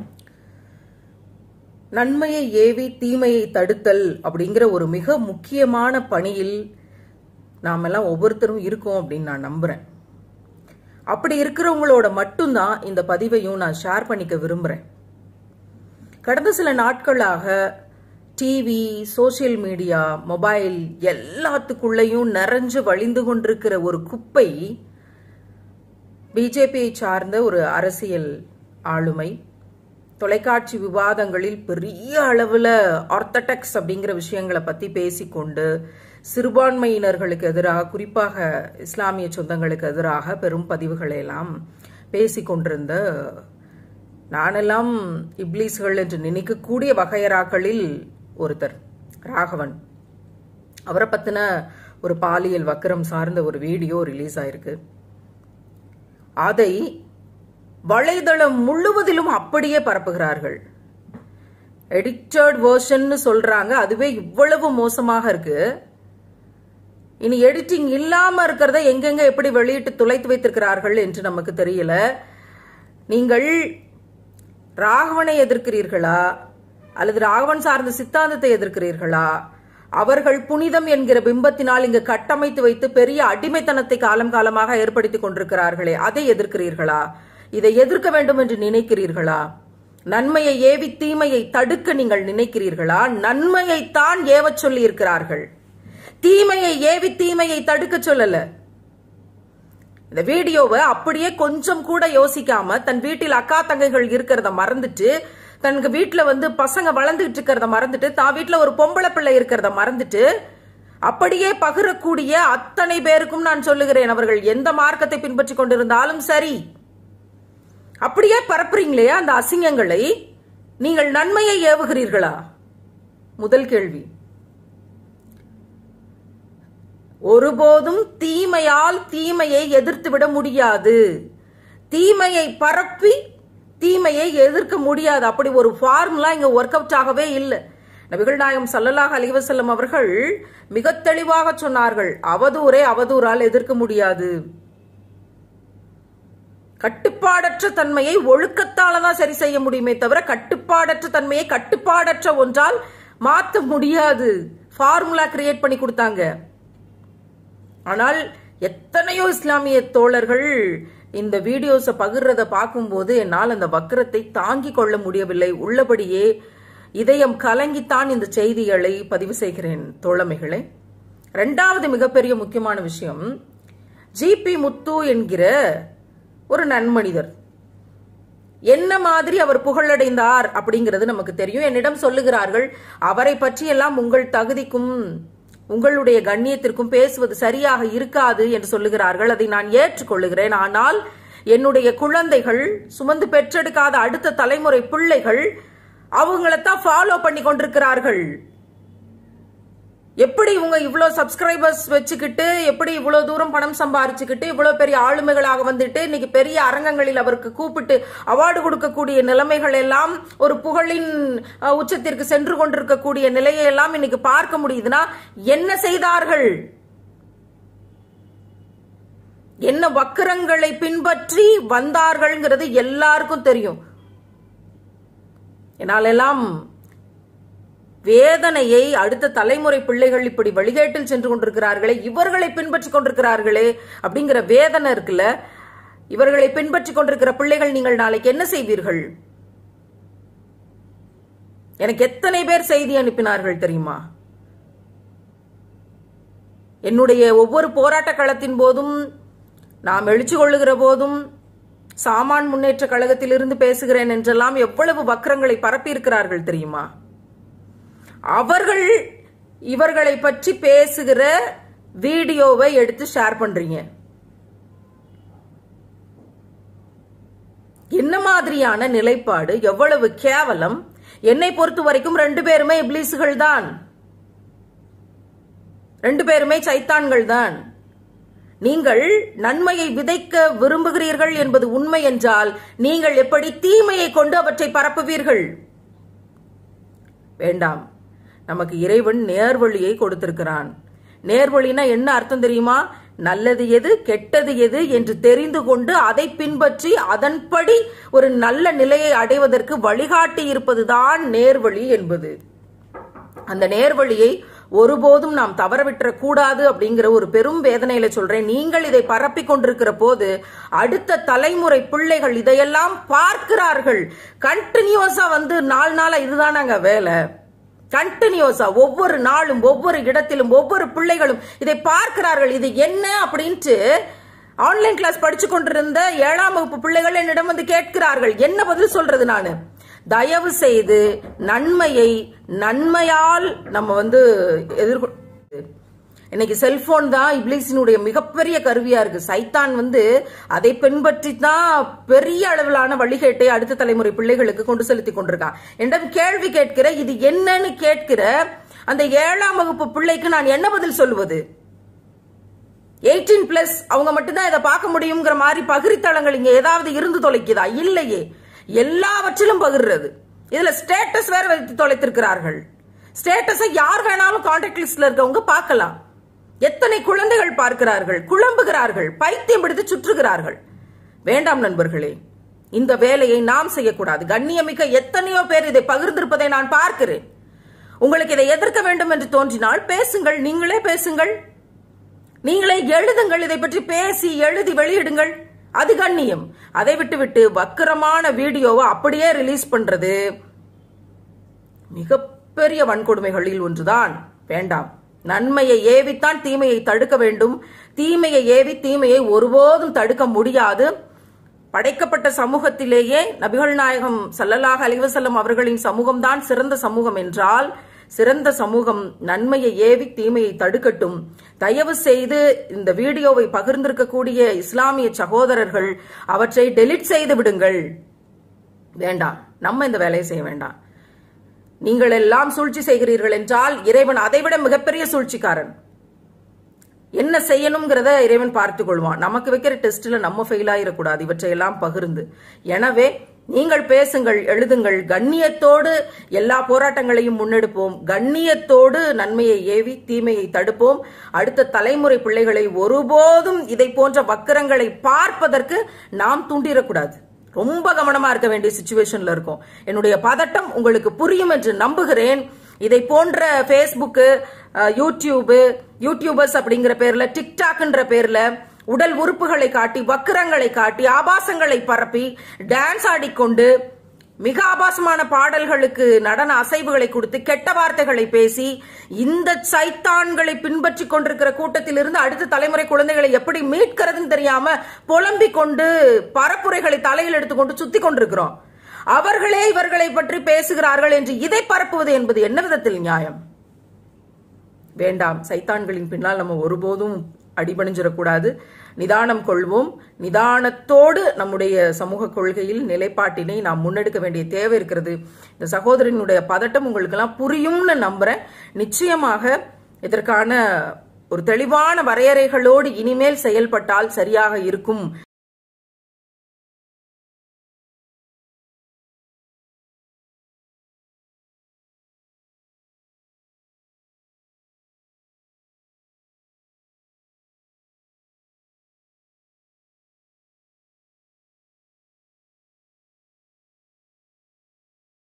நன்மையை ஏவி தீமையை தடுத்தல் அப்படிங்கிற ஒரு மிக முக்கியமான பணியில் நாம எல்லாம் ஒவ்வொருத்தரும் இருக்கோம் அப்படின்னு நான் நம்புறேன் அப்படி இருக்கிறவங்களோட மட்டும்தான் இந்த பதிவையும் நான் ஷேர் பண்ணிக்க விரும்புறேன் கடந்த சில நாட்களாக டிவி சோசியல் மீடியா மொபைல் எல்லாத்துக்குள்ளேயும் நிறைஞ்சு வழிந்து கொண்டிருக்கிற ஒரு குப்பை பிஜேபியை சார்ந்த ஒரு அரசியல் ஆளுமை தொலைக்காட்சி விவாதங்களில் பெரிய அளவுல ஆர்த்தடாக்ஸ் அப்படிங்கிற விஷயங்களை பத்தி பேசிக்கொண்டு சிறுபான்மையினர்களுக்கு எதிராக குறிப்பாக இஸ்லாமிய சொந்தங்களுக்கு எதிராக பெரும் பதிவுகளை எல்லாம் பேசிக்கொண்டிருந்த நானெல்லாம் இப்லீஸ்கள் என்று நினைக்கக்கூடிய வகையராக்களில் ஒருத்தர் ராகவன் அவரை பத்தின ஒரு பாலியல் வக்கரம் சார்ந்த ஒரு வீடியோ ரிலீஸ் ஆயிருக்கு அதை வலைதளம் முழுவதிலும் அப்படியே பரப்புகிறார்கள் எடிட்டட் வேர்ஷன் சொல்றாங்க அதுவே இவ்வளவு மோசமாக இருக்கு இனி எடிட்டிங் இல்லாம இருக்கிறத எங்கெங்க எப்படி வெளியிட்டு துளைத்து வைத்திருக்கிறார்கள் என்று நமக்கு தெரியல நீங்கள் ராகவனை எதிர்க்கிறீர்களா அல்லது ராகவன் சார்ந்த சித்தாந்தத்தை எதிர்க்கிறீர்களா அவர்கள் புனிதம் என்கிற பிம்பத்தினால் இங்கு கட்டமைத்து வைத்து பெரிய அடிமைத்தனத்தை காலம் காலமாக ஏற்படுத்திக் கொண்டிருக்கிறார்களே அதை எதிர்க்கிறீர்களா இதை எதிர்க்க வேண்டும் என்று நினைக்கிறீர்களா நன்மையை ஏவி தீமையை தடுக்க நீங்கள் நினைக்கிறீர்களா நன்மையைத்தான் ஏவச் சொல்லி இருக்கிறார்கள் தீமையை ஏவி தீமையை தடுக்க சொல்லல இந்த வீடியோவை அப்படியே கொஞ்சம் கூட யோசிக்காம தன் வீட்டில் அக்கா தங்கைகள் இருக்கிறத மறந்துட்டு தனக்கு வீட்டுல வந்து பசங்க வளர்ந்துகிட்டு இருக்கிறத மறந்துட்டு தான் வீட்டுல ஒரு பொம்பளை பிள்ளை இருக்கிறத மறந்துட்டு அப்படியே பகிரக்கூடிய அத்தனை பேருக்கும் நான் சொல்லுகிறேன் அவர்கள் எந்த மார்க்கத்தை பின்பற்றி கொண்டிருந்தாலும் சரி அப்படியே பரப்புறீங்களே அந்த அசிங்கங்களை நீங்கள் நன்மையை ஏவுகிறீர்களா முதல் கேள்வி ஒருபோதும் தீமையால் தீமையை எதிர்த்து விட முடியாது தீமையை பரப்பி தீமையை எதிர்க்க முடியாது அப்படி ஒரு ஃபார்முலா இங்க ஒர்க் அவுட் ஆகவே இல்லை நபிகள் நாயகம் சல்லல்லாஹ் அலிவசல்லம் அவர்கள் மிக தெளிவாக சொன்னார்கள் அவதூரை அவதூறால் எதிர்க்க முடியாது கட்டுப்பாடற்ற தன்மையை ஒழுக்கத்தால தான் சரி செய்ய முடியுமே தவிர கட்டுப்பாடற்ற தன்மையை கட்டுப்பாடற்ற ஒன்றால் மாற்ற முடியாது ஃபார்முலா கிரியேட் பண்ணி கொடுத்தாங்க ஆனால் எத்தனையோ இஸ்லாமிய தோழர்கள் இந்த வீடியோஸை பகிர்றத பார்க்கும்போது என்னால் அந்த வக்கரத்தை தாங்கிக் கொள்ள முடியவில்லை உள்ளபடியே இதயம் கலங்கித்தான் இந்த செய்திகளை பதிவு செய்கிறேன் தோழமைகளை ரெண்டாவது மிகப்பெரிய முக்கியமான விஷயம் ஜிபி முத்து என்கிற ஒரு நன்மனிதர் என்ன மாதிரி அவர் புகழடைந்தார் அப்படிங்கிறது நமக்கு தெரியும் என்னிடம் சொல்லுகிறார்கள் அவரை பற்றியெல்லாம் உங்கள் தகுதிக்கும் உங்களுடைய கண்ணியத்திற்கும் பேசுவது சரியாக இருக்காது என்று சொல்லுகிறார்கள் அதை நான் ஏற்றுக்கொள்ளுகிறேன் ஆனால் என்னுடைய குழந்தைகள் சுமந்து பெற்றெடுக்காத அடுத்த தலைமுறை பிள்ளைகள் அவங்களத்தான் ஃபாலோ பண்ணி கொண்டிருக்கிறார்கள் எப்படி இவங்க இவ்வளோ சப்ஸ்கிரைபர்ஸ் வச்சுக்கிட்டு எப்படி இவ்வளோ தூரம் பணம் சம்பாரிச்சுக்கிட்டு இவ்வளோ பெரிய ஆளுமைகளாக வந்துட்டு இன்னைக்கு பெரிய அரங்கங்களில் அவருக்கு கூப்பிட்டு அவார்டு கொடுக்கக்கூடிய நிலைமைகள் எல்லாம் ஒரு புகழின் உச்சத்திற்கு சென்று கொண்டிருக்கக்கூடிய நிலையை எல்லாம் இன்னைக்கு பார்க்க முடியுதுன்னா என்ன செய்தார்கள் என்ன வக்கரங்களை பின்பற்றி வந்தார்கள்ங்கிறது எல்லாருக்கும் தெரியும் என்னாலெல்லாம் வேதனையை அடுத்த தலைமுறை பிள்ளைகள் இப்படி வழிகேட்டில் சென்று கொண்டிருக்கிறார்களே இவர்களை பின்பற்றி கொண்டிருக்கிறார்களே அப்படிங்கிற வேதனை இருக்குல்ல இவர்களை பின்பற்றி கொண்டிருக்கிற பிள்ளைகள் நீங்கள் நாளைக்கு என்ன செய்வீர்கள் எனக்கு எத்தனை பேர் செய்தி அனுப்பினார்கள் தெரியுமா என்னுடைய ஒவ்வொரு போராட்ட களத்தின் போதும் நாம் எழுச்சி கொள்ளுகிற போதும் சாமான் முன்னேற்ற கழகத்திலிருந்து பேசுகிறேன் என்றெல்லாம் எவ்வளவு வக்கரங்களை பரப்பியிருக்கிறார்கள் தெரியுமா அவர்கள் இவர்களை பற்றி பேசுகிற வீடியோவை எடுத்து ஷேர் பண்றீங்க என்ன மாதிரியான நிலைப்பாடு எவ்வளவு கேவலம் என்னை பொறுத்த வரைக்கும் ரெண்டு பேருமே இப்ளீஸுகள் தான் ரெண்டு பேருமே சைத்தான்கள் தான் நீங்கள் நன்மையை விதைக்க விரும்புகிறீர்கள் என்பது உண்மை என்றால் நீங்கள் எப்படி தீமையை கொண்டு அவற்றை பரப்புவீர்கள் வேண்டாம் நமக்கு இறைவன் நேர்வழியை கொடுத்திருக்கிறான் நேர்வழினா என்ன அர்த்தம் தெரியுமா நல்லது எது கெட்டது எது என்று தெரிந்து கொண்டு அதை பின்பற்றி அதன்படி ஒரு நல்ல நிலையை அடைவதற்கு வழிகாட்டி இருப்பதுதான் நேர்வழி என்பது அந்த நேர்வழியை ஒருபோதும் நாம் தவறவிட்டுறக் கூடாது அப்படிங்கிற ஒரு பெரும் வேதனையில சொல்றேன் நீங்கள் இதை பரப்பி கொண்டிருக்கிற போது அடுத்த தலைமுறை பிள்ளைகள் இதையெல்லாம் பார்க்கிறார்கள் கண்டினியூஸா வந்து நாலு நாளா இதுதானாங்க வேலை கண்டினியூஸா ஒவ்வொரு நாளும் ஒவ்வொரு இடத்திலும் ஒவ்வொரு பிள்ளைகளும் இதை பார்க்கிறார்கள் இது என்ன அப்படின்ட்டு ஆன்லைன் கிளாஸ் படிச்சு கொண்டிருந்த ஏழாம் வகுப்பு பிள்ளைகள் என்னிடம் வந்து கேட்கிறார்கள் என்ன பதில் சொல்றது நானு தயவு செய்து நன்மையை நன்மையால் நம்ம வந்து எதிர்கொ இன்னைக்கு செல்போன் தான் இப்ளீஸினுடைய மிகப்பெரிய கருவியா இருக்கு சைத்தான் வந்து அதை பின்பற்றி தான் பெரிய அளவிலான வழிகேட்டை அடுத்த தலைமுறை பிள்ளைகளுக்கு கொண்டு செலுத்தி கொண்டிருக்கான் என்னிடம் கேள்வி கேட்கிற இது என்னன்னு கேட்கிற அந்த ஏழாம் வகுப்பு பிள்ளைக்கு நான் என்ன பதில் சொல்லுவது எயிட்டீன் பிளஸ் அவங்க மட்டும்தான் இதை பார்க்க முடியுங்கிற மாதிரி பகிரித்தளங்கள் இங்க ஏதாவது இருந்து தொலைக்குதா இல்லையே எல்லாவற்றிலும் பகிர்றது இதுல ஸ்டேட்டஸ் வேற வைத்து தொலைத்திருக்கிறார்கள் ஸ்டேட்டஸை யார் வேணாலும் கான்டாக்ட் லிஸ்ட்ல இருக்கவங்க பார்க்கலாம் எத்தனை குழந்தைகள் பார்க்கிறார்கள் குழம்புகிறார்கள் பைத்தியம் பிடித்து சுற்றுகிறார்கள் வேண்டாம் நண்பர்களே இந்த வேலையை நாம் செய்யக்கூடாது கண்ணியமிக்க எத்தனையோ பேர் இதை பகிர்ந்திருப்பதை நான் பார்க்கிறேன் உங்களுக்கு இதை எதிர்க்க வேண்டும் என்று தோன்றினால் பேசுங்கள் நீங்களே பேசுங்கள் நீங்களே எழுதுங்கள் இதை பற்றி பேசி எழுதி வெளியிடுங்கள் அது கண்ணியம் அதை விட்டுவிட்டு வக்கரமான வீடியோவை அப்படியே ரிலீஸ் பண்றது மிகப்பெரிய வன்கொடுமைகளில் ஒன்றுதான் வேண்டாம் நன்மையை ஏவித்தான் தீமையை தடுக்க வேண்டும் தீமையை ஏவி தீமையை ஒருபோதும் தடுக்க முடியாது படைக்கப்பட்ட சமூகத்திலேயே நபிகள் நாயகம் சல்லல்லாஹ் அலிவசல்லம் அவர்களின் சமூகம்தான் சிறந்த சமூகம் என்றால் சிறந்த சமூகம் நன்மையை ஏவி தீமையை தடுக்கட்டும் தயவு செய்து இந்த வீடியோவை பகிர்ந்திருக்கக்கூடிய இஸ்லாமிய சகோதரர்கள் அவற்றை டெலிட் செய்து விடுங்கள் வேண்டாம் நம்ம இந்த வேலையை செய்ய வேண்டாம் நீங்கள் எல்லாம் சூழ்ச்சி செய்கிறீர்கள் என்றால் இறைவன் அதைவிட மிகப்பெரிய சூழ்ச்சிக்காரன் என்ன செய்யணுங்கிறத இறைவன் பார்த்துக் கொள்வான் நமக்கு வைக்கிற டெஸ்ட்ல நம்ம ஃபெயில் ஆயிடக்கூடாது இவற்றையெல்லாம் பகிர்ந்து எனவே நீங்கள் பேசுங்கள் எழுதுங்கள் கண்ணியத்தோடு எல்லா போராட்டங்களையும் முன்னெடுப்போம் கண்ணியத்தோடு நன்மையை ஏவி தீமையை தடுப்போம் அடுத்த தலைமுறை பிள்ளைகளை ஒருபோதும் இதை போன்ற வக்கரங்களை பார்ப்பதற்கு நாம் தூண்டிடக்கூடாது ரொம்ப கவனமா இருக்க வேண்டிய சுச்சுவேஷன்ல இருக்கும் என்னுடைய பதட்டம் உங்களுக்கு புரியும் என்று நம்புகிறேன் இதை போன்ற ஃபேஸ்புக்கு யூடியூபு யூடியூபர்ஸ் அப்படிங்கிற பேர்ல டிக்டாக்ன்ற பேர்ல உடல் உறுப்புகளை காட்டி வக்கிரங்களை காட்டி ஆபாசங்களை பரப்பி டான்ஸ் ஆடிக்கொண்டு மிக ஆபாசமான பாடல்களுக்கு நடன அசைவுகளை கொடுத்து கெட்ட வார்த்தைகளை பேசி இந்த சைத்தான்களை பின்பற்றி கொண்டிருக்கிற கூட்டத்திலிருந்து அடுத்த தலைமுறை குழந்தைகளை எப்படி மீட்கிறதுன்னு தெரியாம புலம்பிக் கொண்டு பரப்புரைகளை தலையில் எடுத்துக்கொண்டு சுத்தி கொண்டிருக்கிறோம் அவர்களே இவர்களை பற்றி பேசுகிறார்கள் என்று இதை பரப்புவது என்பது என்ன விதத்தில் நியாயம் வேண்டாம் சைத்தான்களின் பின்னால் நம்ம ஒருபோதும் அடிபணிஞ்சிடக்கூடாது நிதானம் கொள்வோம் நிதானத்தோடு நம்முடைய சமூக கொள்கையில் நிலைப்பாட்டினை நாம் முன்னெடுக்க வேண்டிய தேவை இருக்கிறது இந்த சகோதரனுடைய பதட்டம் உங்களுக்கெல்லாம் புரியும்னு நம்புறேன் நிச்சயமாக இதற்கான ஒரு தெளிவான வரையறைகளோடு இனிமேல் செயல்பட்டால் சரியாக இருக்கும்